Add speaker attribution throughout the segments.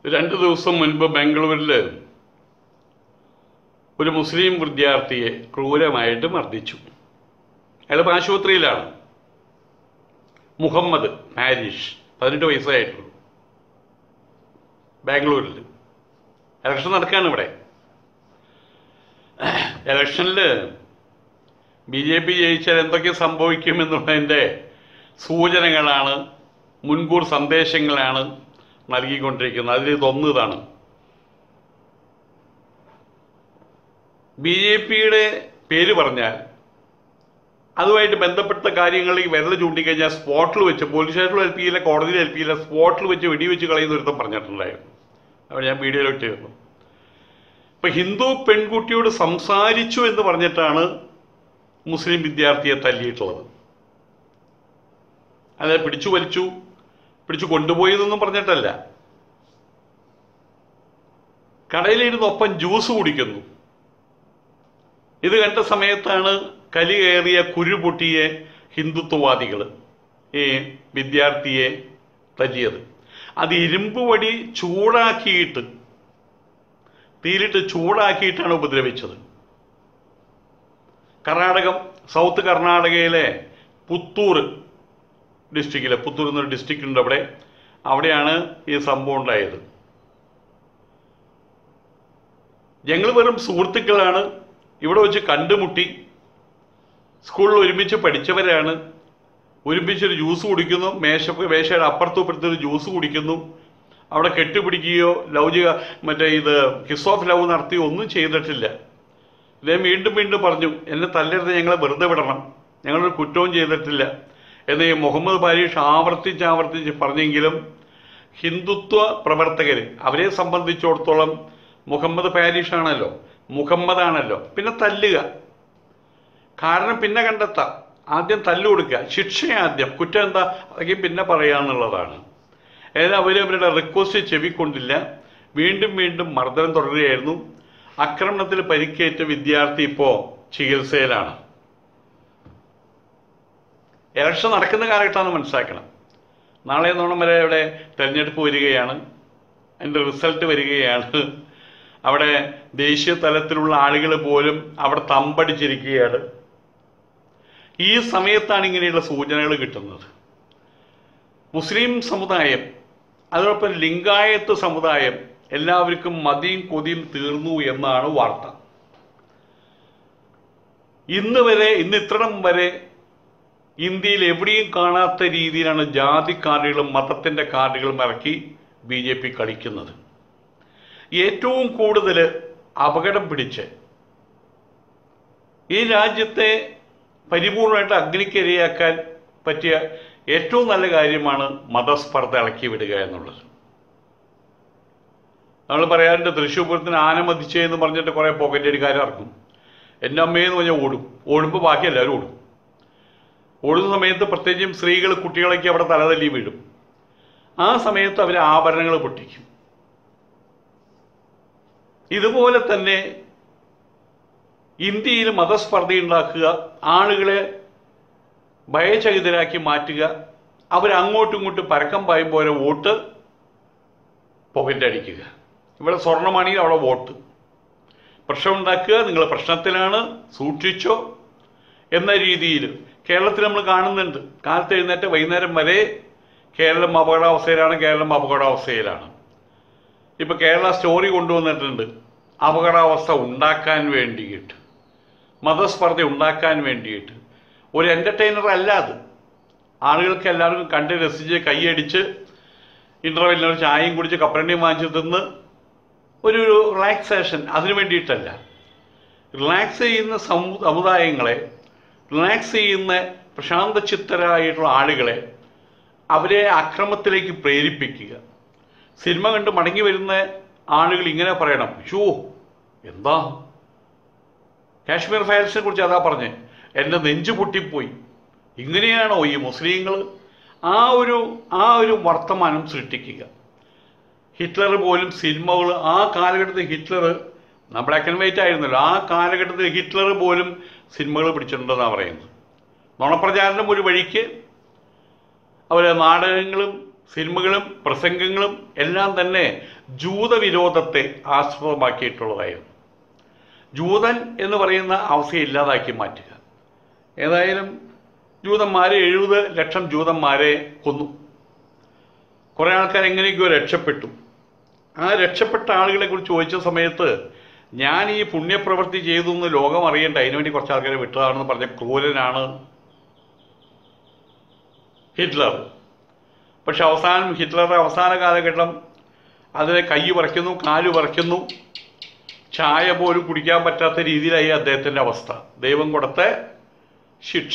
Speaker 1: രണ്ട് ദിവസം മുൻപ് ബാംഗ്ലൂരിൽ ഒരു മുസ്ലിം വിദ്യാർത്ഥിയെ ക്രൂരമായിട്ട് മർദ്ദിച്ചു അയാൾ ആശുപത്രിയിലാണ് മുഹമ്മദ് പാരിഷ് പതിനെട്ട് വയസ്സായിട്ടുള്ളൂ ബാംഗ്ലൂരിൽ ഇലക്ഷൻ നടക്കുകയാണ് ഇവിടെ ഇലക്ഷനിൽ ബി ജെ പി ജയിച്ചാൽ എന്തൊക്കെ സംഭവിക്കും എന്നുള്ളതിൻ്റെ സൂചനകളാണ് മുൻകൂർ സന്ദേശങ്ങളാണ് നൽകിക്കൊണ്ടിരിക്കുന്നത് അതിൽ ഇതൊന്ന് ഇതാണ് ബി ജെ പിയുടെ പേര് പറഞ്ഞാൽ അതുമായിട്ട് ബന്ധപ്പെട്ട കാര്യങ്ങളിൽ വിരൽ ചൂണ്ടിക്കഴിഞ്ഞാൽ സ്പോട്ടിൽ വെച്ച് പോലീസ് സ്റ്റേഷനിൽ ഏൽപ്പിയില്ല കോടതിയിൽ ഏൽപ്പിയില്ല സ്പോട്ടിൽ വെച്ച് വെടിവെച്ച് കളയുന്ന ഒരുത്തം പറഞ്ഞിട്ടുണ്ടായിരുന്നു അവിടെ ഞാൻ വീഡിയോയിൽ ഇട്ടിരുന്നു ഇപ്പൊ ഹിന്ദു പെൺകുട്ടിയോട് സംസാരിച്ചു എന്ന് പറഞ്ഞിട്ടാണ് മുസ്ലിം വിദ്യാർത്ഥിയെ തല്ലിയിട്ടുള്ളത് അത് പിടിച്ചു വലിച്ചു പിടിച്ചു കൊണ്ടുപോയി എന്നൊന്നും പറഞ്ഞിട്ടല്ല കടയിലിരുന്ന് ഒപ്പം ജ്യൂസ് കുടിക്കുന്നു ഇത് കണ്ട സമയത്താണ് കലി കയറിയ കുരുപൊട്ടിയ ഹിന്ദുത്വവാദികൾ ഈ വിദ്യാർത്ഥിയെ തല്ലിയത് അത് ഇരുമ്പ് വടി ചൂടാക്കിയിട്ട് തീരിട്ട് ചൂടാക്കിയിട്ടാണ് ഉപദ്രവിച്ചത് കർണാടകം സൗത്ത് കർണാടകയിലെ പുത്തൂർ ഡിസ്ട്രിക്റ്റിലെ പുത്തൂർ എന്നൊരു ഡിസ്ട്രിക്റ്റ് ഉണ്ട് അവിടെ അവിടെയാണ് ഈ സംഭവം ഉണ്ടായത് ഞങ്ങൾ വെറും സുഹൃത്തുക്കളാണ് ഇവിടെ വെച്ച് കണ്ടുമുട്ടി സ്കൂളിൽ ഒരുമിച്ച് പഠിച്ചവരാണ് ഒരുമിച്ചൊരു ജ്യൂസ് കുടിക്കുന്നു മേശ മേശയുടെ അപ്പുറത്തും ഇപ്പുറത്തും ഒരു ജ്യൂസ് കുടിക്കുന്നു അവിടെ കെട്ടുപിടിക്കുകയോ ലൗചിക മറ്റേ ഇത് കിസ് ഓഫ് ലവ് നടത്തുകയോ ഒന്നും ചെയ്തിട്ടില്ല ഇദ്ദേഹം വീണ്ടും വീണ്ടും പറഞ്ഞു എന്നെ തല്ലരുത് ഞങ്ങളെ വെറുതെ വിടണം ഞങ്ങളൊരു കുറ്റവും ചെയ്തിട്ടില്ല എന്ന് ഈ മുഹമ്മദ് പാരീഷ് ആവർത്തിച്ച് ആവർത്തിച്ച് പറഞ്ഞെങ്കിലും ഹിന്ദുത്വ പ്രവർത്തകർ അവരെ സംബന്ധിച്ചിടത്തോളം മുഹമ്മദ് പാരീഷ് ആണല്ലോ മുഹമ്മദ് ആണല്ലോ പിന്നെ തല്ലുക കാരണം പിന്നെ കണ്ടെത്താം ആദ്യം തല്ലു കൊടുക്കുക ശിക്ഷ ആദ്യം കുറ്റം എന്താ അതൊക്കെ പിന്നെ പറയാന്നുള്ളതാണ് ഏതായാലും അവർ അവരുടെ റിക്വസ്റ്റ് ചെവിക്കൊണ്ടില്ല വീണ്ടും വീണ്ടും മർദ്ദനം തുടരുകയായിരുന്നു ആക്രമണത്തിൽ പരിക്കേറ്റ വിദ്യാർത്ഥി ഇപ്പോൾ ചികിത്സയിലാണ് ഇലക്ഷൻ നടക്കുന്ന കാലഘട്ടമാണ് മനസ്സിലാക്കണം നാളെ നോണം വരെ ഇവിടെ തെരഞ്ഞെടുപ്പ് വരികയാണ് അതിൻ്റെ റിസൾട്ട് വരികയാണ് അവിടെ ദേശീയ തലത്തിലുള്ള ആളുകൾ പോലും അവിടെ തമ്പടിച്ചിരിക്കുകയാണ് ഈ സമയത്താണ് ഇങ്ങനെയുള്ള സൂചനകൾ കിട്ടുന്നത് മുസ്ലിം സമുദായം അതോടൊപ്പം ലിംഗായത്ത് സമുദായം എല്ലാവർക്കും മതിയും കൊതിയും തീർന്നു എന്നാണ് വാർത്ത ഇന്ന് വരെ ഇന്ന് ഇത്രയും വരെ ഇന്ത്യയിൽ എവിടെയും കാണാത്ത രീതിയിലാണ് ജാതി കാർഡുകളും മതത്തിൻ്റെ കാർഡുകളും ഇറക്കി ബി ജെ പി കളിക്കുന്നത് ഏറ്റവും കൂടുതൽ അപകടം പിടിച്ച് ഈ രാജ്യത്തെ പരിപൂർണമായിട്ട് അഗ്നിക്കിരയാക്കാൻ പറ്റിയ ഏറ്റവും നല്ല കാര്യമാണ് മതസ്പർദ്ധ ഇളക്കി വിടുക എന്നുള്ളത് നമ്മൾ പറയാറുണ്ട് തൃശ്ശൂർ പൂരത്തിന് ആന മതിച്ചേ എന്ന് പറഞ്ഞിട്ട് കുറേ പോക്കറ്റ് അടിക്കാർ ഇറക്കും എൻ്റെ അമ്മയെന്ന് പറഞ്ഞാൽ ഓടും ഓടുമ്പോൾ ബാക്കി എല്ലാവരും ഓടും ഓടുന്ന സമയത്ത് പ്രത്യേകിച്ചും സ്ത്രീകൾ കുട്ടികളൊക്കെ അവിടെ തലതല്ലി വീഴും ആ സമയത്ത് അവർ ആഭരണങ്ങൾ പൊട്ടിക്കും ഇതുപോലെ തന്നെ ഇന്ത്യയിൽ മതസ്പർദ്ധ ഉണ്ടാക്കുക ആളുകളെ ഭയചകിതരാക്കി മാറ്റുക അവരങ്ങോട്ടും ഇങ്ങോട്ടും പരക്കം പായും പോലെ വോട്ട് പോക്കറ്റടിക്കുക ഇവിടെ സ്വർണ്ണമാണെങ്കിൽ അവിടെ വോട്ട് പ്രശ്നം ഉണ്ടാക്കുക നിങ്ങൾ പ്രശ്നത്തിലാണ് സൂക്ഷിച്ചോ എന്ന രീതിയിൽ കേരളത്തിൽ നമ്മൾ കാണുന്നുണ്ട് കാലത്ത് എഴുന്നേറ്റ് വൈകുന്നേരം വരെ കേരളം അപകടാവസ്ഥയിലാണ് കേരളം അപകടാവസ്ഥയിലാണ് ഇപ്പൊ കേരള സ്റ്റോറി കൊണ്ടുവന്നിട്ടുണ്ട് അപകടാവസ്ഥ ഉണ്ടാക്കാൻ വേണ്ടിയിട്ട് മതസ്പർദ്ധ ഉണ്ടാക്കാൻ വേണ്ടിയിട്ട് ഒരു എൻ്റർടൈനർ അല്ല അത് ആളുകൾക്ക് എല്ലാവർക്കും കണ്ട് രസിച്ച് കൈയടിച്ച് ഇൻ്റർവെല്ലിന് ഒരു ചായയും കുടിച്ച് കപ്പലണ്ടിയും വാങ്ങിച്ച് തിന്ന് ഒരു റിലാക്സേഷൻ അതിനു വേണ്ടിയിട്ടല്ല റിലാക്സ് ചെയ്യുന്ന സമു- സമുദായങ്ങളെ റിലാക്സ് ചെയ്യുന്ന പ്രശാന്ത ചിത്തരായിട്ടുള്ള ആളുകളെ അവരെ അക്രമത്തിലേക്ക് പ്രേരിപ്പിക്കുക സിനിമ കണ്ട് മടങ്ങി വരുന്ന ആളുകൾ ഇങ്ങനെ പറയണം ഷോ എന്താ കാശ്മീർ ഫയൽസിനെ കുറിച്ച് അതാ പറഞ്ഞേ എൻ്റെ നെഞ്ചു പൊട്ടിപ്പോയി ഇങ്ങനെയാണോ ഈ മുസ്ലിങ്ങൾ ആ ഒരു ആ ഒരു വർത്തമാനം സൃഷ്ടിക്കുക ഹിറ്റ്ലർ പോലും സിനിമകൾ ആ കാലഘട്ടത്തിൽ ഹിറ്റ്ലർ നമ്മുടെ ആൻഡ് വൈറ്റ് ആയിരുന്നല്ലോ ആ കാലഘട്ടത്തിൽ ഹിറ്റ്ലർ പോലും സിനിമകൾ പിടിച്ചിട്ടുണ്ടെന്നാണ് പറയുന്നത് നുണപ്രചാരണം ഒരു വഴിക്ക് അവർ നാടകങ്ങളും സിനിമകളും പ്രസംഗങ്ങളും എല്ലാം തന്നെ ജൂതവിരോധത്തെ ആസ്പദമാക്കിയിട്ടുള്ളതായിരുന്നു ജൂതൻ എന്ന് പറയുന്ന അവസ്ഥയെ ഇല്ലാതാക്കി മാറ്റുക ഏതായാലും ജൂതന്മാരെ എഴുപത് ലക്ഷം ജൂതന്മാരെ കൊന്നു കുറേ ആൾക്കാർ എങ്ങനെയൊക്കെയോ രക്ഷപ്പെട്ടു ആ രക്ഷപ്പെട്ട ആളുകളെ കുറിച്ച് ചോദിച്ച സമയത്ത് ഞാൻ ഈ പുണ്യപ്രവൃത്തി ചെയ്തു എന്ന് ലോകം അറിയണ്ട അതിനുവേണ്ടി കുറച്ച് ആൾക്കാരെ വിട്ടതാണെന്ന് പറഞ്ഞ ക്രൂരനാണ് ഹിറ്റ്ലർ പക്ഷെ അവസാനം ഹിറ്റ്ലറുടെ അവസാന കാലഘട്ടം അതിനെ കൈ പറിക്കുന്നു കാല് പറിക്കുന്നു ചായ പോലും കുടിക്കാൻ പറ്റാത്ത രീതിയിലായി അദ്ദേഹത്തിൻ്റെ അവസ്ഥ ദൈവം കൊടുത്ത ശിക്ഷ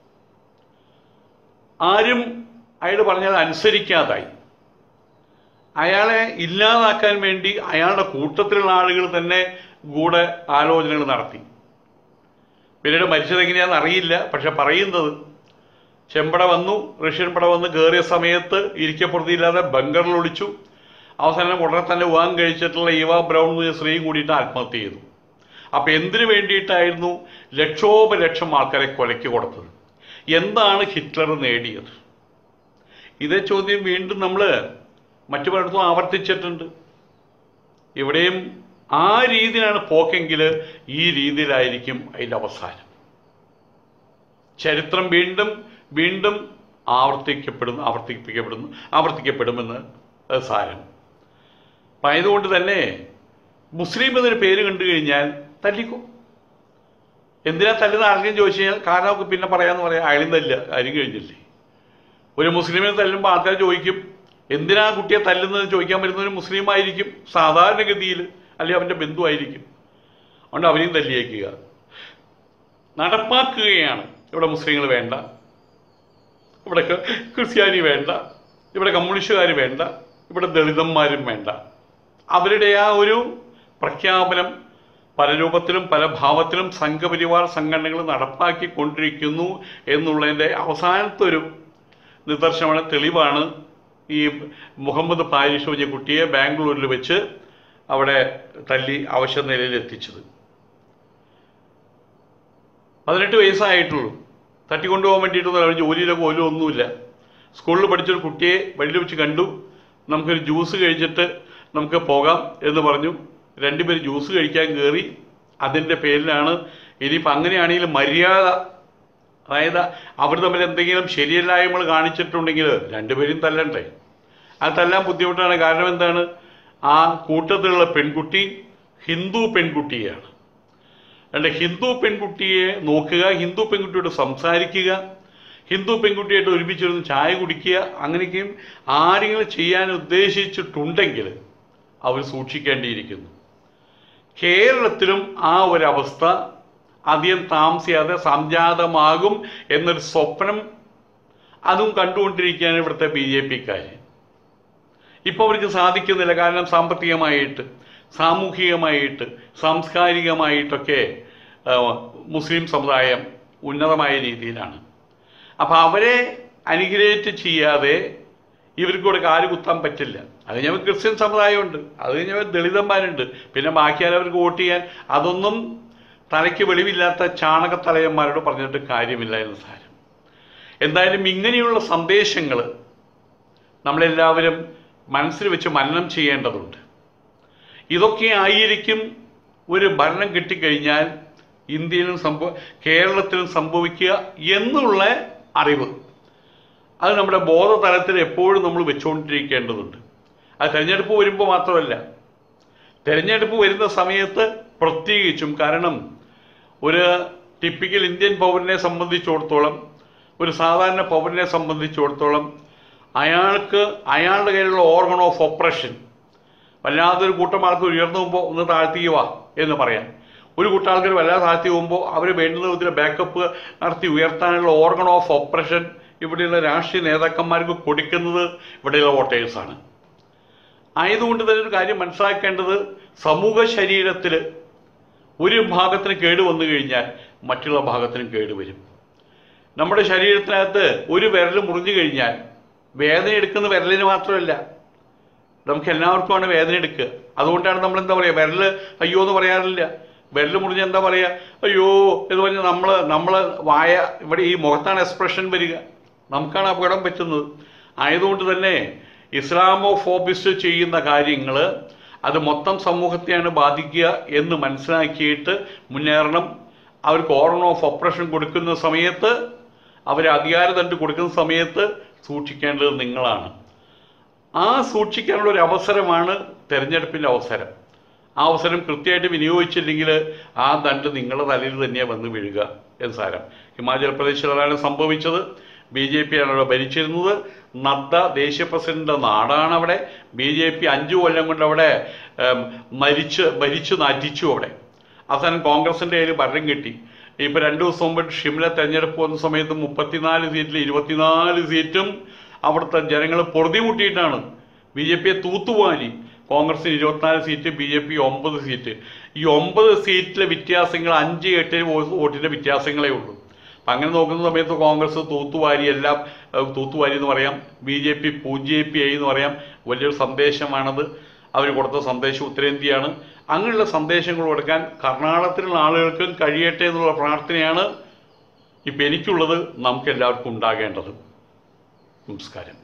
Speaker 1: ആരും അയാൾ പറഞ്ഞത് അനുസരിക്കാതായി അയാളെ ഇല്ലാതാക്കാൻ വേണ്ടി അയാളുടെ കൂട്ടത്തിലുള്ള ആളുകൾ തന്നെ കൂടെ ആലോചനകൾ നടത്തി പിന്നീട് മരിച്ചത് എങ്ങനെയാണെന്ന് അറിയില്ല പക്ഷെ പറയുന്നത് ചെമ്പട വന്നു റഷ്യൻ പട വന്ന് കയറിയ സമയത്ത് ഇരിക്കപ്പെടുത്തിയില്ലാതെ ബങ്കറിൽ ഒളിച്ചു അവസാനം ഉടനെ തന്നെ വിവാഹം കഴിച്ചിട്ടുള്ള ഈവ ബ്രൗൺ എന്ന സ്ത്രീയും കൂടിയിട്ട് ആത്മഹത്യ ചെയ്തു അപ്പൊ എന്തിനു വേണ്ടിയിട്ടായിരുന്നു ലക്ഷോപലക്ഷം ആൾക്കാരെ കൊലയ്ക്ക് കൊടുത്തത് എന്താണ് ഹിറ്റ്ലർ നേടിയത് ഇതേ ചോദ്യം വീണ്ടും നമ്മൾ മറ്റു പലയിടത്തും ആവർത്തിച്ചിട്ടുണ്ട് ഇവിടെയും ആ രീതിയിലാണ് പോക്കെങ്കിൽ ഈ രീതിയിലായിരിക്കും അതിൻ്റെ അവസാനം ചരിത്രം വീണ്ടും വീണ്ടും ആവർത്തിക്കപ്പെടുന്നു ആവർത്തിപ്പിക്കപ്പെടുന്നു ആവർത്തിക്കപ്പെടുമെന്ന് അത് സാരം അപ്പം ആയതുകൊണ്ട് തന്നെ മുസ്ലിം എന്നൊരു പേര് കണ്ടു കഴിഞ്ഞാൽ തല്ലിക്കും എന്തിനാ തല്ലുന്ന ആരെങ്കിലും ചോദിച്ചു കഴിഞ്ഞാൽ കാരണമൊക്കെ പിന്നെ പറയാമെന്ന് പറയാം അയാളും തല്ല കാര്യം കഴിഞ്ഞില്ലേ ഒരു മുസ്ലിമിനെ തല്ലുമ്പോൾ ആൾക്കാർ ചോദിക്കും എന്തിനാ കുട്ടിയെ തല്ലുന്നത് ചോദിക്കാൻ വരുന്ന ഒരു മുസ്ലിം ആയിരിക്കും സാധാരണഗതിയിൽ അല്ലെങ്കിൽ അവൻ്റെ ബന്ധുവായിരിക്കും അതുകൊണ്ട് അവനെയും തല്ലിയേക്കുക നടപ്പാക്കുകയാണ് ഇവിടെ മുസ്ലിങ്ങൾ വേണ്ട ഇവിടെ ക- ക്രിസ്ത്യാനി വേണ്ട ഇവിടെ കമ്മ്യൂണിസ്റ്റുകാർ വേണ്ട ഇവിടെ ദളിതന്മാരും വേണ്ട അവരുടെ ആ ഒരു പ്രഖ്യാപനം പല രൂപത്തിലും പല ഭാവത്തിലും സംഘപരിവാർ സംഘടനകൾ നടപ്പാക്കിക്കൊണ്ടിരിക്കുന്നു എന്നുള്ളതിൻ്റെ അവസാനത്തെ ഒരു നിദർശനമാണ് തെളിവാണ് ഈ മുഹമ്മദ് പാരിഷ് വലിയ കുട്ടിയെ ബാംഗ്ലൂരിൽ വെച്ച് അവിടെ തല്ലി അവശ നിലയിൽ എത്തിച്ചത് പതിനെട്ട് വയസ്സായിട്ടുള്ളൂ തട്ടിക്കൊണ്ടുപോകാൻ വേണ്ടിയിട്ടൊന്നും അവർ ജോലിയിലൊക്കെ പോലും ഒന്നുമില്ല സ്കൂളിൽ പഠിച്ചൊരു കുട്ടിയെ വഴിയിൽ വെച്ച് കണ്ടു നമുക്കൊരു ജ്യൂസ് കഴിച്ചിട്ട് നമുക്ക് പോകാം എന്ന് പറഞ്ഞു രണ്ടുപേര് ജ്യൂസ് കഴിക്കാൻ കയറി അതിൻ്റെ പേരിലാണ് ഇനിയിപ്പോൾ അങ്ങനെയാണെങ്കിൽ മര്യാദ അതായത് അവർ തമ്മിൽ എന്തെങ്കിലും ശരിയല്ലായ്മകൾ കാണിച്ചിട്ടുണ്ടെങ്കിൽ രണ്ടുപേരും തല്ലണ്ടേ അത് തല്ലാൻ ബുദ്ധിമുട്ടാണ് കാരണം എന്താണ് ആ കൂട്ടത്തിലുള്ള പെൺകുട്ടി ഹിന്ദു പെൺകുട്ടിയാണ് അല്ല ഹിന്ദു പെൺകുട്ടിയെ നോക്കുക ഹിന്ദു പെൺകുട്ടിയോട് സംസാരിക്കുക ഹിന്ദു പെൺകുട്ടിയായിട്ട് ഒരുമിച്ചിരുന്ന് ചായ കുടിക്കുക അങ്ങനെയൊക്കെയും ആരെങ്കിലും ചെയ്യാൻ ഉദ്ദേശിച്ചിട്ടുണ്ടെങ്കിൽ അവർ സൂക്ഷിക്കേണ്ടിയിരിക്കുന്നു കേരളത്തിലും ആ ഒരവസ്ഥ അധികം താമസിയാതെ സംജാതമാകും എന്നൊരു സ്വപ്നം അതും കണ്ടുകൊണ്ടിരിക്കുകയാണ് ഇവിടുത്തെ ബി ജെ പിക്കാർ ഇപ്പോൾ അവർക്ക് സാധിക്കുന്നില്ല കാരണം സാമ്പത്തികമായിട്ട് സാമൂഹികമായിട്ട് സാംസ്കാരികമായിട്ടൊക്കെ ആ, മുസ്ലിം സമുദായം ഉന്നതമായ രീതിയിലാണ് അപ്പോൾ അവരെ അനുഗ്രഹിച്ച് ചെയ്യാതെ ഇവർക്ക് കൂടെ കാല് കുത്താൻ പറ്റില്ല അത് കഴിഞ്ഞാൽ ക്രിസ്ത്യൻ സമുദായമുണ്ട് അത് കഴിഞ്ഞാൽ ദളിതന്മാരുണ്ട് പിന്നെ ബാക്കിയാൽ അവർക്ക് വോട്ട് ചെയ്യാൻ അതൊന്നും തലയ്ക്ക് വെളിവില്ലാത്ത ചാണകത്തലയന്മാരോട് പറഞ്ഞിട്ട് കാര്യമില്ല എന്ന് സാരം എന്തായാലും ഇങ്ങനെയുള്ള സന്ദേശങ്ങൾ നമ്മളെല്ലാവരും മനസ്സിൽ വെച്ച് മനനം ചെയ്യേണ്ടതുണ്ട് ഇതൊക്കെ ആയിരിക്കും ഒരു ഭരണം കിട്ടിക്കഴിഞ്ഞാൽ ഇന്ത്യയിലും സംഭവ കേരളത്തിലും സംഭവിക്കുക എന്നുള്ള അറിവ് അത് നമ്മുടെ ബോധതലത്തിൽ എപ്പോഴും നമ്മൾ വെച്ചുകൊണ്ടിരിക്കേണ്ടതുണ്ട് അത് തിരഞ്ഞെടുപ്പ് വരുമ്പോൾ മാത്രമല്ല തിരഞ്ഞെടുപ്പ് വരുന്ന സമയത്ത് പ്രത്യേകിച്ചും കാരണം ഒരു ടിപ്പിക്കൽ ഇന്ത്യൻ പൗരനെ സംബന്ധിച്ചിടത്തോളം ഒരു സാധാരണ പൗരനെ സംബന്ധിച്ചിടത്തോളം അയാൾക്ക് അയാളുടെ കയ്യിലുള്ള ഓർഗൺ ഓഫ് ഓപ്പറേഷൻ വല്ലാത്തൊരു കൂട്ടം ആൾക്കാർ ഉയർന്നു പോകുമ്പോൾ ഒന്ന് താഴ്ത്തിക്ക് വാ എന്ന് പറയാം ഒരു കൂട്ടം ആൾക്കാർ വല്ലാതെ താഴ്ത്തി പോകുമ്പോൾ അവർ വേണ്ടുന്ന വിധത്തിൽ ബാക്കപ്പ് നടത്തി ഉയർത്താനുള്ള ഓർഗൺ ഓഫ് ഓപ്പറേഷൻ ഇവിടെയുള്ള രാഷ്ട്രീയ നേതാക്കന്മാർക്ക് കൊടുക്കുന്നത് ഇവിടെയുള്ള വോട്ടേഴ്സാണ് ആയതുകൊണ്ട് തന്നെ ഒരു കാര്യം മനസ്സിലാക്കേണ്ടത് സമൂഹ ശരീരത്തിൽ ഒരു ഭാഗത്തിന് കേട് വന്നു കഴിഞ്ഞാൽ മറ്റുള്ള ഭാഗത്തിനും കേട് വരും നമ്മുടെ ശരീരത്തിനകത്ത് ഒരു വിരൽ മുറിഞ്ഞു കഴിഞ്ഞാൽ വേദന എടുക്കുന്ന വിരലിന് മാത്രമല്ല നമുക്ക് എല്ലാവർക്കുമാണ് വേദന എടുക്കുക അതുകൊണ്ടാണ് നമ്മൾ എന്താ പറയുക വിരൽ അയ്യോ എന്ന് പറയാറില്ല വിരൽ മുറിഞ്ഞ എന്താ പറയുക അയ്യോ എന്ന് പറഞ്ഞാൽ നമ്മൾ നമ്മൾ വായ ഇവിടെ ഈ മുഖത്താണ് എക്സ്പ്രഷൻ വരിക നമുക്കാണ് അപകടം പറ്റുന്നത് ആയതുകൊണ്ട് തന്നെ ഇസ്ലാമോഫോബിസ്റ്റ് ചെയ്യുന്ന കാര്യങ്ങൾ അത് മൊത്തം സമൂഹത്തെയാണ് ബാധിക്കുക എന്ന് മനസ്സിലാക്കിയിട്ട് മുന്നേറണം അവർക്ക് ഓർഡർ ഓഫ് ഓപ്പറേഷൻ കൊടുക്കുന്ന സമയത്ത് അവർ അധികാരതണ്ട് കൊടുക്കുന്ന സമയത്ത് സൂക്ഷിക്കേണ്ടത് നിങ്ങളാണ് ആ സൂക്ഷിക്കാനുള്ള ഒരു അവസരമാണ് തെരഞ്ഞെടുപ്പിൻ്റെ അവസരം ആ അവസരം കൃത്യമായിട്ട് വിനിയോഗിച്ചില്ലെങ്കിൽ ആ ദണ്ട് നിങ്ങളുടെ തലയിൽ തന്നെയാണ് വന്ന് വീഴുക എന്ന് സാരം ഹിമാചൽ പ്രദേശിൽ അതാണ് സംഭവിച്ചത് ബി ജെ പി ആണ് അവിടെ ഭരിച്ചിരുന്നത് നദ്ദ ദേശീയ പ്രസിഡന്റ് നാടാണ് അവിടെ ബി ജെ പി അഞ്ചു കൊല്ലം കൊണ്ട് അവിടെ ഏം, മരിച്ച് ഭരിച്ചു നാറ്റിച്ചു അവിടെ അവസാനം കോൺഗ്രസിൻ്റെ കയ്യിൽ ഭരണം കിട്ടി ഇപ്പൊ രണ്ടു ദിവസം മുമ്പ് ഷിംല തെരഞ്ഞെടുപ്പ് വന്ന സമയത്ത് മുപ്പത്തിനാല് സീറ്റിൽ ഇരുപത്തിനാല് സീറ്റും അവിടുത്തെ ജനങ്ങൾ പൊറുതിമുട്ടിയിട്ടാണ് ബി ജെ പിയെ തൂത്തുവാരി കോൺഗ്രസിന് ഇരുപത്തിനാല് സീറ്റ് ബി ജെ പി ഒമ്പത് സീറ്റ് ഈ ഒമ്പത് സീറ്റിലെ വ്യത്യാസങ്ങൾ അഞ്ച് എട്ട് വോ- വോട്ടിന്റെ വ്യത്യാസങ്ങളേ ഉള്ളൂ അപ്പം അങ്ങനെ നോക്കുന്ന സമയത്ത് കോൺഗ്രസ് തൂത്തുവാരി എല്ലാം ഏഹ്, തൂത്തുവാരി എന്ന് പറയാം ബി ജെ പി പൂജ്യ പി ഐ എന്ന് പറയാം വലിയൊരു സന്ദേശമാണത് അവർ കൊടുത്ത സന്ദേശം ഉത്തരേന്ത്യയാണ് അങ്ങനെയുള്ള സന്ദേശങ്ങൾ കൊടുക്കാൻ കർണാടകത്തിലുള്ള ആളുകൾക്കും കഴിയട്ടെ എന്നുള്ള പ്രാർത്ഥനയാണ് ഇപ്പം എനിക്കുള്ളത് നമുക്ക് എല്ലാവർക്കും ഉണ്ടാകേണ്ടത് നമസ്കാരം